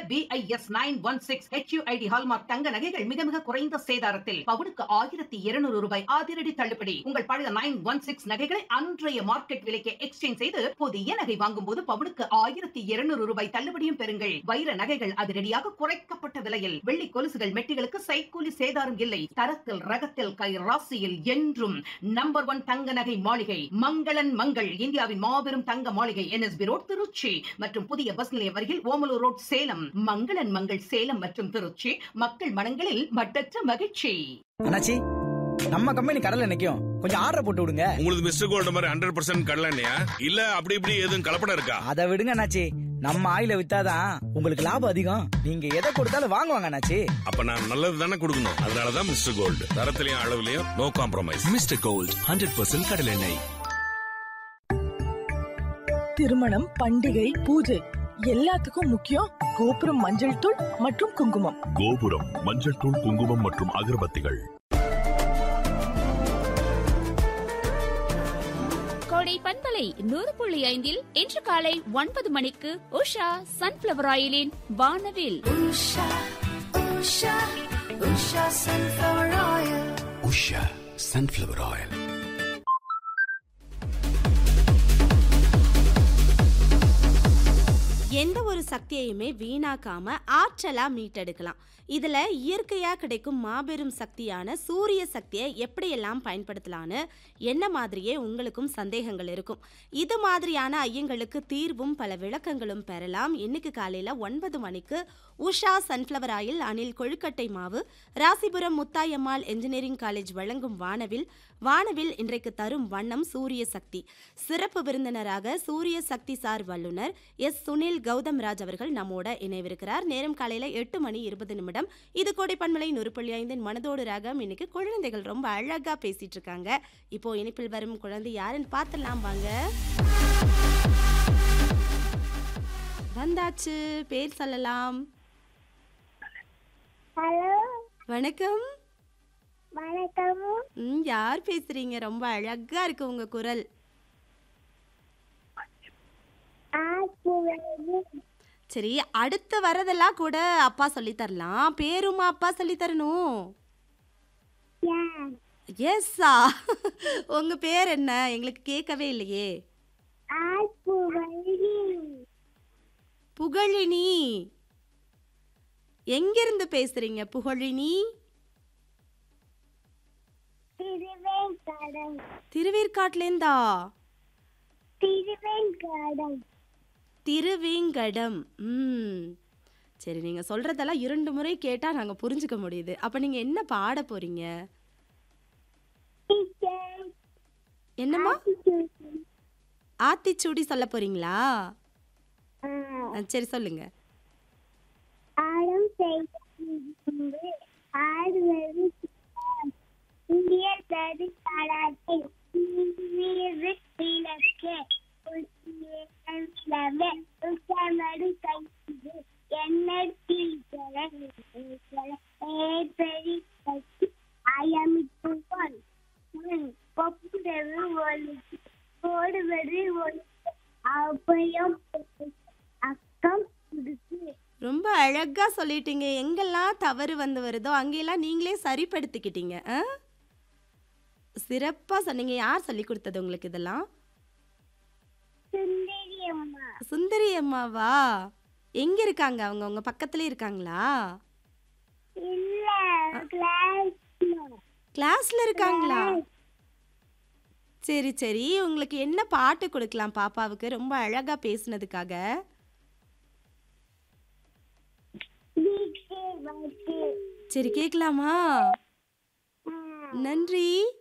BIS nine one six HUID hallmark தங்க நகைகள் மிக மிக குறைந்த சேதாரத்தில் பவுனுக்கு ஆயிரத்தி இருநூறு ரூபாய் அதிரடி தள்ளுபடி உங்கள் பழைய நைன் ஒன் சிக்ஸ் நகைகளை அன்றைய மார்க்கெட் விலைக்கு எக்ஸ்சேஞ்ச் செய்து புதிய நகை வாங்கும் போது பவுனுக்கு ஆயிரத்தி இருநூறு ரூபாய் தள்ளுபடியும் பெறுங்கள் வைர நகைகள் அதிரடியாக குறைக்கப்பட்ட விலையில் வெள்ளி கொலுசுகள் மெட்டிகளுக்கு சைக்கூலி சேதாரம் இல்லை தரத்தில் ரகத்தில் கை ராசியில் என்றும் நம்பர் ஒன் தங்க நகை மாளிகை மங்களன் மங்கள் இந்தியாவின் மாபெரும் தங்க மாளிகை என்எஸ்பி ரோட் திருச்சி மற்றும் புதிய பஸ் நிலையம் அருகில் ஓமலூர் ரோட் சேலம் மங்களன் மங்கள் சேலம் மற்றும் திருச்சி மக்கள் மனங்களில் மட்டற்ற மகிழ்ச்சி அண்ணாச்சி நம்ம கம்பெனி கடல்ல நிக்கும் கொஞ்சம் ஆர்டர் போட்டு விடுங்க உங்களுக்கு மிஸ்டர் கோல்டு மாதிரி ஹண்ட்ரட் பர்சன்ட் கடலண்ணையா இல்ல அப்படி இப்படி எதுவும் கலப்படம் இருக்கா அதை விடுங்க அண்ணாச்சி நம்ம ஆயில வித்தாதான் உங்களுக்கு லாபம் அதிகம் நீங்க எதை கொடுத்தாலும் வாங்குவாங்க அண்ணாச்சி அப்ப நான் நல்லது தானே கொடுக்கணும் அதனாலதான் மிஸ்டர் கோல்டு தரத்திலையும் அளவுலயும் no compromise mister gold hundred percent கடலெண்ணெய் திருமணம் பண்டிகை பூஜை எல்லாத்துக்கும் முக்கியம் கோபுரம் மஞ்சள் தூள் மற்றும் குங்குமம் கோபுரம் மஞ்சள் தூள் குங்குமம் மற்றும் அகர்பத்திகள் கோடை பண்பலை நூறு புள்ளி ஐந்தில் இன்று காலை ஒன்பது மணிக்கு உஷா சன்ஃபிளவர் ஆயிலின் வானவில் உஷா சன்ஃபிளவர் ஆயில் எந்த ஒரு சக்தியையுமே வீணாக்காம ஆற்றலா மீட்டெடுக்கலாம் இதுல இயற்கையா கிடைக்கும் மாபெரும் சக்தியான சூரிய சக்தியை எப்படியெல்லாம் பயன்படுத்தலான்னு என்ன மாதிரியே உங்களுக்கும் சந்தேகங்கள் இருக்கும் இது மாதிரியான ஐயங்களுக்கு தீர்வும் பல விளக்கங்களும் பெறலாம் இன்னைக்கு காலையில ஒன்பது மணிக்கு உஷா சன்ஃப்ளவர் ஆயில் அணில் கொழுக்கட்டை மாவு ராசிபுரம் முத்தாயம்மாள் என்ஜினியரிங் காலேஜ் வழங்கும் வானவில் வானவில் இன்றைக்கு தரும் வண்ணம் சூரிய சக்தி சிறப்பு விருந்தினராக சூரிய சக்தி சார் வல்லுனர் எஸ் சுனில் கௌதம் ராஜ் அவர்கள் நம்மோட இணைவிருக்கிறார் நேரம் காலையில எட்டு மணி இருபது நிமிடம் இது கோடை பண்பலை நூறுப்புள்ளி ஐந்தின் மனதோடு ராகம் இன்னைக்கு குழந்தைகள் ரொம்ப அழகா பேசிட்டு இருக்காங்க இப்போ இனிப்பில் வரும் குழந்தை யாருன்னு பார்த்துடலாம் வாங்க வந்தாச்சு பேர் சொல்லலாம் ஹலோ வணக்கம் வணக்கம் ம் யார் பேசுறீங்க ரொம்ப அழகா இருக்கு உங்க குரல் ஆசிரியர் சரி அடுத்து வரதெல்லாம் கூட அப்பா சொல்லி தரலாம் பேருமா அப்பா சொல்லி தரணும் யார் எஸ்ஸா உங்க பேர் என்ன எங்களுக்கு கேட்கவே இல்லையே ஆசிரியர் புகழினி எங்கிருந்து பேசுறீங்க புகழினி திருவேங்கடம் திருவேற்காட்லேருந்தா திருவேங்கடம் திருவேங்கடம் ம் சரி நீங்க சொல்றதெல்லாம் இரண்டு முறை கேட்டா நாங்க புரிஞ்சுக்க முடியுது அப்ப நீங்க என்ன பாட போறீங்க டீச்சர் என்னம்மா ஆத்திச்சூடி சொல்ல போறீங்களா ஆ, சரி சொல்லுங்க ஆடும் செய்து ஆடுவது இந்திய தரு பாராட்டில் வீறு இலக்கு உச்சமடு கைது என்ன டீச்சரை பெரி அயமிட்டுவான் கொப்புடவு ஒழுக்கு போடுவது ஒழுக்கு அபயம் அக்கம் கொடுத்து ரொம்ப அழகா சொல்லிட்டீங்க எங்கெல்லாம் தவறு வந்து வருதோ அங்கெல்லாம் நீங்களே சரிப்படுத்திக்கிட்டீங்க ஆ? சிறப்பா சொன்னீங்க யார் சொல்லி கொடுத்தது உங்களுக்கு இதெல்லாம் சுந்தரி அம்மா சுந்தரி அம்மாவா எங்க இருக்காங்க அவங்க உங்க பக்கத்துல இருக்காங்களா இல்ல கிளாஸ் கிளாஸ்ல இருக்காங்களா சரி சரி உங்களுக்கு என்ன பாட்டு கொடுக்கலாம் பாப்பாவுக்கு ரொம்ப அழகா பேசுனதுக்காக வீட்டு வந்து சரி கேட்கலாமா நன்றி